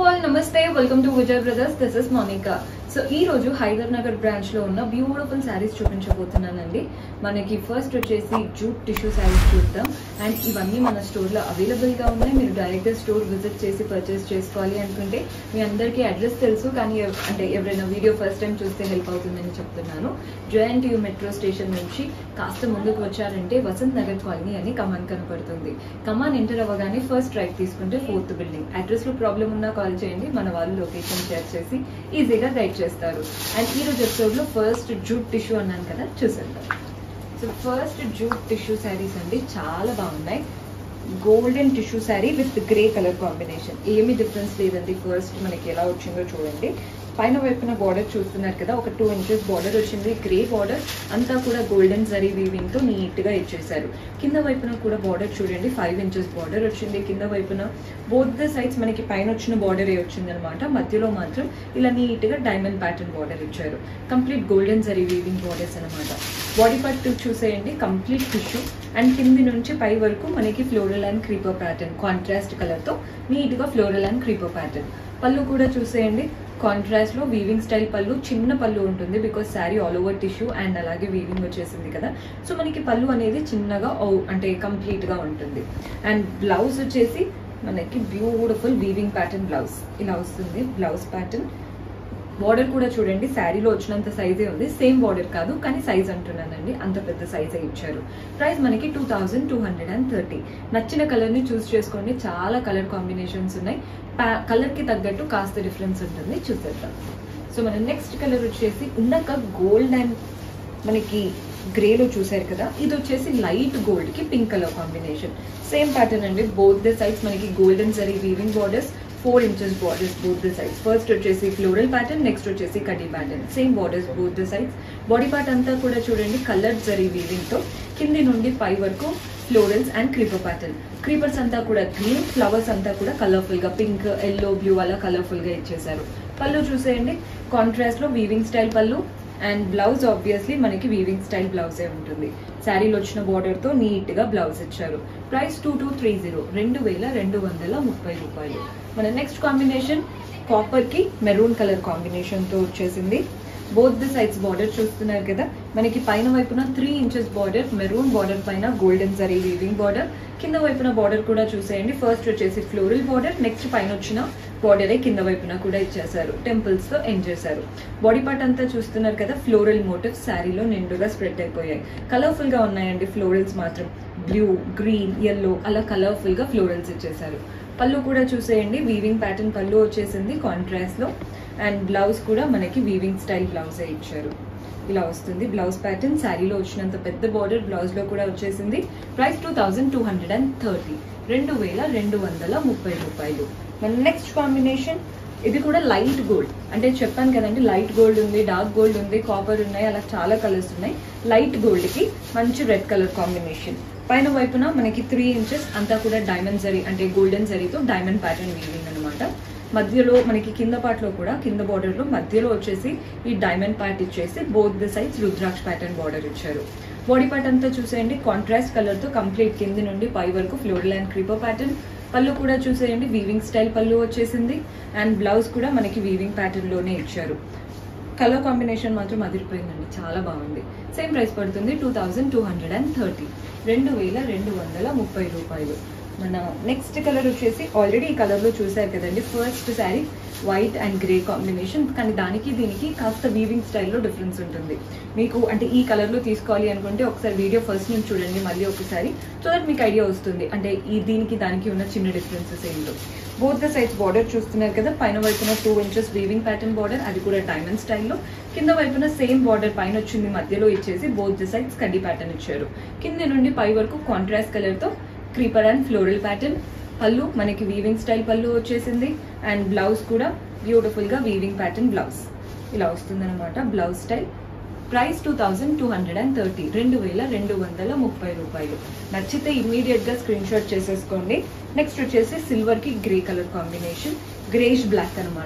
all నమస్తే welcome to Vijay brothers this is Monica so ఈ రోజు హైదర్ నగర్ బ్రాంచ్ లో ఉన్న బ్యూటిఫుల్ శారీస్ చూపించబోతున్నానండి మనకి ఫస్ట్ వచ్చేసి జూట్ టిష్యూ శారీస్ చూద్దాం అండ్ ఇవన్నీ మన స్టోర్ లో అవైలబుల్ గా ఉన్నాయి మీరు డైరెక్ట్ గా స్టోర్ విజిట్ చేసి పర్చేస్ చేసుకోవాలి అనుకుంటే మీ అందరికీ అడ్రస్ తెలుసు కానీ ఎవ్- అంటే ఎవరైనా వీడియో ఫస్ట్ టైం చూస్తే హెల్ప్ అవుతుందని చెప్తున్నాను జేఎన్టీయూ మెట్రో స్టేషన్ నుంచి కాస్త ముందుకు వచ్చారంటే వసంత్ నగర్ కాలనీ అని కమాన్ కనపడుతుంది కమాన్ ఎంటర్ అవ్వగానే ఫస్ట్ రైట్ తీసుకుంటే ఫోర్త్ బిల్డింగ్ అడ్రస్ లో ప్రాబ్లం ఉన్నా కాల్ చేయండి మన వాళ్ళు లొకేషన్ షేర్ చేసి ఈజీగా గైడ్ చేస్తారు అండ్ ఈ రోజు ఎపిసోడ్ లో ఫస్ట్ జూట్ టిష్యూ అన్నాను కదా చూసేద్దాం so first jute tissue saris అండి చాలా బాగున్నాయి golden tissue sari with grey colour combination ఏమి డిఫరెన్స్ లేదండి ఫస్ట్ మనకి ఎలా వచ్చిందో చూడండి పైన వైపున బార్డర్ చూస్తున్నారు కదా ఒక టూ ఇంచెస్ బార్డర్ వచ్చింది గ్రే బార్డర్ అంతా కూడా గోల్డెన్ జరీ వీవింగ్ తో నీట్ గా ఇచ్చేసారు కింద వైపున కూడా బార్డర్ చూడండి ఫైవ్ ఇంచెస్ బార్డర్ వచ్చింది కింద వైపున బోత్ ద సైడ్స్ మనకి పైన వచ్చిన బార్డర్ వచ్చింది అనమాట మధ్యలో మాత్రం ఇలా నీట్ గా డైమండ్ ప్యాటర్న్ బార్డర్ ఇచ్చారు complete golden zari weaving borders అనమాట బాడీ పార్ట్ చూసేయండి కంప్లీట్ టిష్యూ అండ్ కింది నుంచి పై వరకు మనకి floral and creeper pattern contrast colour తో నీట్ గా ఫ్లోరల్ అండ్ క్రీపర్ ప్యాటర్న్ పళ్ళు కూడా చూసేయండి కాంట్రాస్ట్ లో వీవింగ్ స్టైల్ పళ్ళు చిన్న పళ్ళు ఉంటుంది because sari all over tissue and అలాగే వీవింగ్ వచ్చేసింది కదా సో మనకి పళ్ళు అనేది చిన్నగా ఓ- అంటే కంప్లీట్ గా ఉంటుంది అండ్ బ్లౌజ్ వచ్చేసి మనకి బ్యూటిఫుల్ వీవింగ్ ప్యాటర్న్ బ్లౌజ్ ఇలా వస్తుంది బ్లౌజ్ ప్యాటర్న్ బార్డర్ కూడా చూడండి శారీలో వచ్చినంత సైజే ఉంది సేమ్ బార్డర్ కాదు కానీ సైజ్ అంటున్నానండి అంత పెద్ద సైజే ఇచ్చారు ప్రైస్ మనకి two thousand two hundred and thirty నచ్చిన కలర్ ని చూస్ చేసుకోండి చాలా కలర్ కాంబినేషన్స్ ఉన్నాయి కలర్ కి తగ్గట్టు కాస్త డిఫరెన్స్ ఉంటుంది చూసేద్దాం సో మన నెక్స్ట్ కలర్ వచ్చేసి ఉన్నక గోల్డ్ అండ్ మనకి గ్రేలో చూసారు కదా ఇది వచ్చేసి లైట్ గోల్డ్ కి pink colour combination same pattern అండి బోత్ ద సైడ్స్ మనకి golden zari weaving borders four inches borders both the sides first వచ్చేసి ఫ్లోరల్ ప్యాటర్న్ నెక్స్ట్ వచ్చేసి కటీ pattern same borders both the sides body part అంతా కూడా చూడండి colour zari weaving తో కింది నుండి పై వరకు florals and creeper pattern creepers అంతా కూడా గ్రీన్ ఫ్లవర్స్ అంతా కూడా కలర్ఫుల్ గా పింక్ ఎల్లో బ్లూ అలా కలర్ఫుల్ గా ఇచ్చేసారు పళ్ళు చూసేయండి కాంట్రాస్ట్ లో వీవింగ్ స్టైల్ పళ్ళు అండ్ బ్లౌజ్ ఆబ్వియస్లీ మనకి వీవింగ్ స్టైల్ బ్లౌజే ఉంటుంది శారీలో వచ్చిన బార్డర్ తో నీట్ గా బ్లౌజ్ ఇచ్చారు price two two three zero రెండు వేల రెండు వందల ముప్పై రూపాయలు మన నెక్స్ట్ కాంబినేషన్ కాపర్ కి మెరూన్ కలర్ కాంబినేషన్ తో వచ్చేసింది బోత్ ది సైడ్స్ బార్డర్ చూస్తున్నారు కదా మనకి పైన వైపున three inches border maroon border పైన గోల్డెన్ జరీ వీవింగ్ బార్డర్ కింద వైపున బార్డర్ కూడా చూసేయండి ఫస్ట్ వచ్చేసి ఫ్లోరల్ బార్డర్ నెక్స్ట్ పైన వచ్చిన బార్డరే కింద వైపున కూడా ఇచ్చేసారు టెంపుల్స్ తో ఎండ్ చేశారు బాడీ పార్ట్ అంతా చూస్తున్నారు కదా ఫ్లోరల్ మోటివ్స్ శారీలో నిండుగా స్ప్రెడ్ అయిపోయాయి కలర్ఫుల్ గా ఉన్నాయండి ఫ్లోరల్స్ మాత్రం బ్లూ గ్రీన్ ఎల్లో అలా కలర్ఫుల్ గా ఫ్లోరల్స్ ఇచ్చేసారు పళ్ళు కూడా చూసేయండి వీవింగ్ ప్యాటర్న్ పళ్ళు వచ్చేసింది కాంట్రాస్ట్ లో అండ్ బ్లౌజ్ కూడా మనకి వీవింగ్ స్టైల్ బ్లౌజే ఇచ్చారు ఇలా వస్తుంది బ్లౌజ్ ప్యాటర్న్ శారీలో వచ్చినంత పెద్ద బార్డర్ బ్లౌజ్ లో కూడా వచ్చేసింది price two thousand two hundred and thirty రెండు వేల రెండు వందల ముప్పై రూపాయలు మన నెక్స్ట్ కాంబినేషన్ ఇది కూడా లైట్ గోల్డ్ అంటే చెప్పాను కదండి లైట్ గోల్డ్ ఉంది డార్క్ గోల్డ్ ఉంది కాపర్ ఉన్నాయి అలా చాలా కలర్స్ ఉన్నాయి లైట్ గోల్డ్ కి మంచి రెడ్ కలర్ కాంబినేషన్ పైన వైపున మనకి త్రీ ఇంచెస్ అంతా కూడా డైమండ్ జరీ అంటే గోల్డెన్ జరీతో డైమండ్ ప్యాటర్న్ వీవింగ్ అనమాట మధ్యలో మనకి కింద పార్ట్లో కూడా కింద border లో మధ్యలో వచ్చేసి ఈ డైమండ్ పార్ట్ ఇచ్చేసి both the sides rudraksha pattern border ఇచ్చారు బాడీ పార్ట్ అంతా చూసేయండి కాంట్రాస్ట్ కలర్ తో కంప్లీట్ కింది నుండి పై వరకు ఫ్లోరల్ అండ్ క్రీపర్ ప్యాటర్న్ పళ్ళు కూడా చూసేయండి వీవింగ్ స్టైల్ పళ్ళు వచ్చేసింది అండ్ బ్లౌజ్ కూడా మనకి వీవింగ్ ప్యాటర్న్ లోనే ఇచ్చారు కలర్ కాంబినేషన్ మాత్రం అదిరిపోయిందండి చాలా బాగుంది సేమ్ ప్రైస్ పడుతుంది two thousand two hundred and thirty రెండు వేల రెండు వందల ముప్పై రూపాయలు మన నెక్స్ట్ కలర్ వచ్చేసి ఆల్రెడీ ఈ కలర్ లో చూసారు కదండి first sari white and grey combination కానీ దానికి దీనికి కాస్త వీవింగ్ స్టైల్లో డిఫరెన్స్ ఉంటుంది మీకు అంటే ఈ కలర్ లో తీసుకోవాలి అనుకుంటే ఒకసారి వీడియో ఫస్ట్ నుంచి చూడండి మళ్ళీ ఒకసారి సో దట్ మీకు ఐడియా వస్తుంది అంటే ఈ దీనికి దానికి ఉన్న చిన్న డిఫరెన్సెస్ ఏంటో బోత్ ద సైడ్స్ బార్డర్ చూస్తున్నారు కదా పైన వైపున two inches weaving pattern border అది కూడా డైమండ్ స్టైల్లో కింద వైపున సేమ్ బార్డర్ పైన వచ్చింది మధ్యలో ఇచ్చేసి బోత్ ద సైడ్స్ కడ్డీ ప్యాటర్న్ ఇచ్చారు కింద నుండి పై వరకు కాంట్రాస్ట్ కలర్ తో క్రీపర్ అండ్ ఫ్లోరల్ ప్యాటర్న్ పళ్ళు మనకి వీవింగ్ స్టైల్ పళ్ళు వచ్చేసింది అండ్ బ్లౌజ్ కూడా బ్యూటిఫుల్ గా వీవింగ్ ప్యాటర్న్ బ్లౌజ్ ఇలా వస్తుందన్నమాట blouse style price two thousand two hundred and thirty రెండు వేల రెండు వందల ముప్పై రూపాయలు నచ్చితే ఇమీడియట్ గా స్క్రీన్ షాట్ చేసేసుకోండి నెక్స్ట్ వచ్చేసి సిల్వర్ కి grey colour combination greyish black అన్నమాట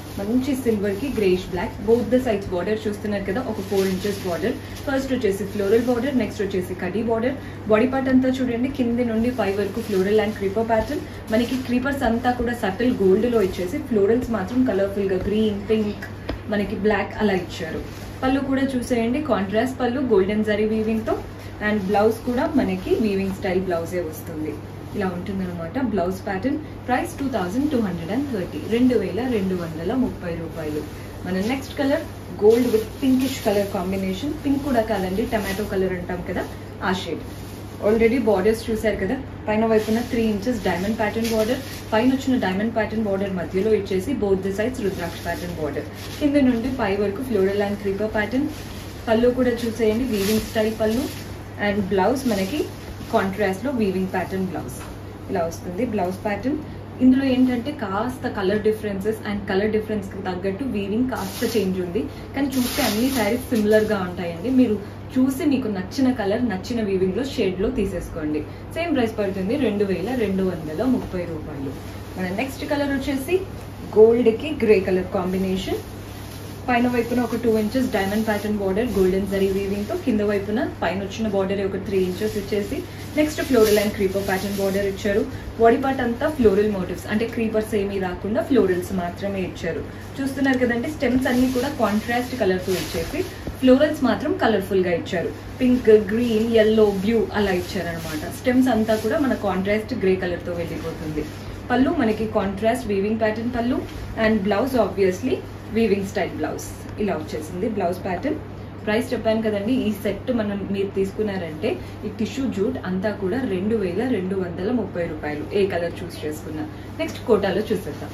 మంచి సిల్వర్ కి greyish black both the sides border చూస్తున్నారు కదా ఒక ఫోర్ ఇంచెస్ బార్డర్ ఫస్ట్ వచ్చేసి ఫ్లోరల్ బార్డర్ నెక్స్ట్ వచ్చేసి కడీ బార్డర్ బాడీ పార్ట్ అంతా చూడండి కింది నుండి పై వరకు ఫ్లోరల్ అండ్ క్రీపర్ ప్యాటర్న్ మనకి క్రీపర్స్ అంతా కూడా సటిల్ గోల్డ్ లో ఇచ్చేసి ఫ్లోరల్స్ మాత్రం కలర్ఫుల్ గా గ్రీన్ పింక్ మనకి బ్లాక్ అలా ఇచ్చారు పళ్ళు కూడా చూసేయండి కాంట్రాస్ట్ పళ్ళు గోల్డెన్ జరీ వీవింగ్ తో అండ్ బ్లౌజ్ కూడా మనకి వీవింగ్ స్టైల్ బ్లౌజే వస్తుంది ఇలా ఉంటుందన్నమాట blouse pattern price two thousand two hundred and thirty రెండు వేల రెండు వందల ముప్పై రూపాయలు మన next colour gold with pinkish colour combination pink కూడా కాదండి టమాటో కలర్ అంటాం కదా ఆ షేడ్ ఆల్రెడీ బార్డర్స్ చూశారు కదా పైన వైపున three inches diamond pattern border పైన వచ్చిన డైమండ్ ప్యాటర్న్ బార్డర్ మధ్యలో ఇచ్చేసి both the sides rudraksha pattern border కింద నుండి పై వరకు ఫ్లోరల్ అండ్ క్రీపర్ ప్యాటర్న్ పళ్ళు కూడా చూసేయండి వీవింగ్ స్టైల్ పళ్ళు అండ్ బ్లౌజ్ మనకి కాంట్రాస్ట్ లో వీవింగ్ ప్యాటర్న్ బ్లౌజ్ ఇలా వస్తుంది బ్లౌజ్ ప్యాటర్న్ ఇందులో ఏంటంటే కాస్త colour differences and colour difference కి తగ్గట్టు వీవింగ్ కాస్త చేంజ్ ఉంది కానీ చూస్తే అన్ని శారీస్ సిమిలర్ గా ఉంటాయండి మీరు చూసి మీకు నచ్చిన కలర్ నచ్చిన వీవింగ్ లో షేడ్ లో తీసేసుకోండి సేమ్ ప్రైస్ పడుతుంది రెండు వేల రెండు వందల ముప్పై రూపాయలు మన నెక్స్ట్ కలర్ వచ్చేసి గోల్డ్ కి గ్రే కలర్ కాంబినేషన్ పైన వైపున ఒక two inches diamond pattern border golden zari weaving తో కింద వైపున పైన వచ్చిన బార్డర్ ఒక త్రీ ఇంచెస్ ఇచ్చేసి next floral and creeper pattern border ఇచ్చారు బాడీ పార్ట్ అంతా ఫ్లోరల్ మోటివ్స్ అంటే క్రీపర్స్ ఏమీ రాకుండా ఫ్లోరల్స్ మాత్రమే ఇచ్చారు చూస్తున్నారు కదంటే స్టెమ్స్ అన్ని కూడా కాంట్రాస్ట్ కలర్ తో ఇచ్చేసి ఫ్లోరల్స్ మాత్రం కలర్ఫుల్ గా ఇచ్చారు పింక్ గ్రీన్ ఎల్లో బ్లూ అలా ఇచ్చారనమాట స్టెమ్స్ అంతా కూడా మన కాంట్రాస్ట్ గ్రే కలర్ తో వెళ్ళిపోతుంది పళ్ళు మనకి కాంట్రాస్ట్ వీవింగ్ ప్యాటర్న్ పళ్ళు and blouse obviously weaving style blouse ఇలా వచ్చేసింది బ్లౌజ్ ప్యాటర్న్ ప్రైస్ చెప్పాను కదండి ఈ సెట్ మనం మీరు తీసుకున్నారంటే ఈ టిష్యూ జూట్ అంతా కూడా రెండు వేల రెండు వందల ముప్పై రూపాయలు ఏ కలర్ చూస్ చేసుకున్నా నెక్స్ట్ కోటాలో చూసేద్దాం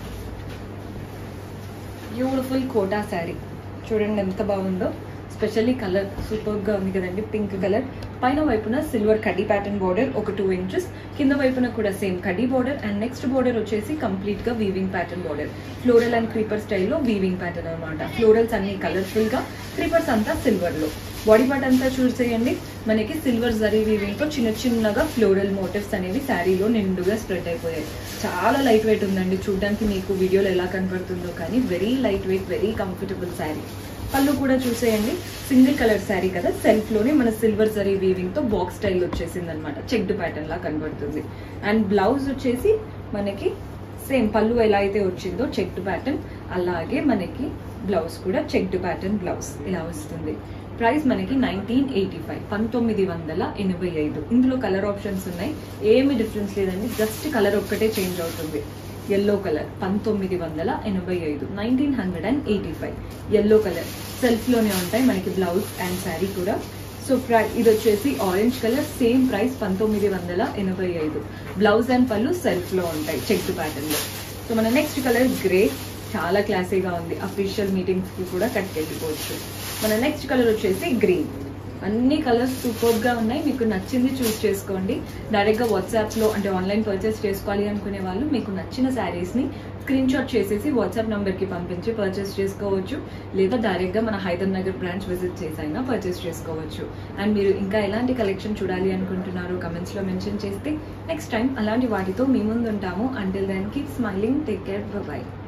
బ్యూటిఫుల్ కోటా శారీ చూడండి ఎంత బాగుందో స్పెషల్లీ కలర్ సూపర్ గా ఉంది కదండి పింక్ కలర్ పైన వైపున సిల్వర్ కడ్డీ ప్యాటర్న్ బార్డర్ ఒక టూ ఇంచెస్ కింద వైపున కూడా సేమ్ కడ్డీ బార్డర్ అండ్ నెక్స్ట్ బార్డర్ వచ్చేసి కంప్లీట్ గా weaving pattern border floral and creeper స్టైల్లో వీవింగ్ ప్యాటర్న్ అనమాట ఫ్లోరల్స్ అన్ని కలర్ఫుల్ గా క్రీపర్స్ అంతా సిల్వర్ లో బాడీ పార్ట్ అంతా చూసేయండి మనకి సిల్వర్ జరీ వీవింగ్ తో చిన్న చిన్నగా ఫ్లోరల్ మోటివ్స్ అనేవి శారీలో నిండుగా స్ప్రెడ్ అయిపోయాయి చాలా లైట్ వెయిట్ ఉందండి చూడడానికి మీకు వీడియోలో ఎలా కనపడుతుందో కానీ very light weight very comfortable sari పళ్ళు కూడా చూసేయండి సింగిల్ కలర్ శారీ కదా సెల్ఫ్ లోనే మన సిల్వర్ జరీ వీవింగ్ తో బాక్స్ స్టైల్ వచ్చేసింది అనమాట చెక్డ్ ప్యాటర్న్ లా కనబడుతుంది అండ్ బ్లౌజ్ వచ్చేసి మనకి సేమ్ పళ్ళు ఎలా అయితే వచ్చిందో చెక్డ్ ప్యాటర్న్ అలాగే మనకి బ్లౌజ్ కూడా చెక్డ్ ప్యాటర్న్ బ్లౌజ్ ఇలా వస్తుంది ప్రైస్ మనకి నైన్టీన్ ఎయిటీ ఫైవ్ పంతొమ్మిది వందల ఎనభై ఐదు ఇందులో కలర్ ఆప్షన్స్ ఉన్నాయి ఏమి డిఫరెన్స్ లేదండి జస్ట్ కలర్ ఒక్కటే చేంజ్ అవుతుంది ఎల్లో కలర్ పంతొమ్మిది వందల ఎనభై ఐదు nineteen hundred and eighty five yellow colour self లోనే ఉంటాయి మనకి బ్లౌజ్ అండ్ శారీ కూడా సో ప్రై ఇది వచ్చేసి ఆరెంజ్ కలర్ సేమ్ ప్రైస్ పంతొమ్మిది వందల ఎనభై ఐదు బ్లౌజ్ అండ్ పళ్ళు సెల్ఫ్ లో ఉంటాయి చెక్ ప్యాటర్న్ లో సో మన నెక్స్ట్ కలర్ గ్రే చాలా క్లాసీగా ఉంది అఫీషియల్ మీటింగ్స్ కి కూడా కట్టుకెళ్ళిపోవచ్చు మన నెక్స్ట్ కలర్ వచ్చేసి గ్రీన్ అన్ని కలర్స్ సూపర్ గా ఉన్నాయి మీకు నచ్చింది చూస్ చేసుకోండి డైరెక్ట్ గా వాట్సాప్ లో అంటే ఆన్లైన్ పర్చేస్ చేసుకోవాలి అనుకునే వాళ్ళు మీకు నచ్చిన శారీస్ ని స్క్రీన్ షాట్ చేసేసి వాట్సాప్ నంబర్ కి పంపించి పర్చేస్ చేసుకోవచ్చు లేదా డైరెక్ట్ గా మన హైదర్ నగర్ బ్రాంచ్ విజిట్ చేసి అయినా పర్చేస్ చేసుకోవచ్చు అండ్ మీరు ఇంకా ఎలాంటి కలెక్షన్ చూడాలి అనుకుంటున్నారో కమెంట్స్ లో మెన్షన్ చేస్తే నెక్స్ట్ టైం అలాంటి వాటితో మీ ముందు ఉంటాము until then keep smiling take care by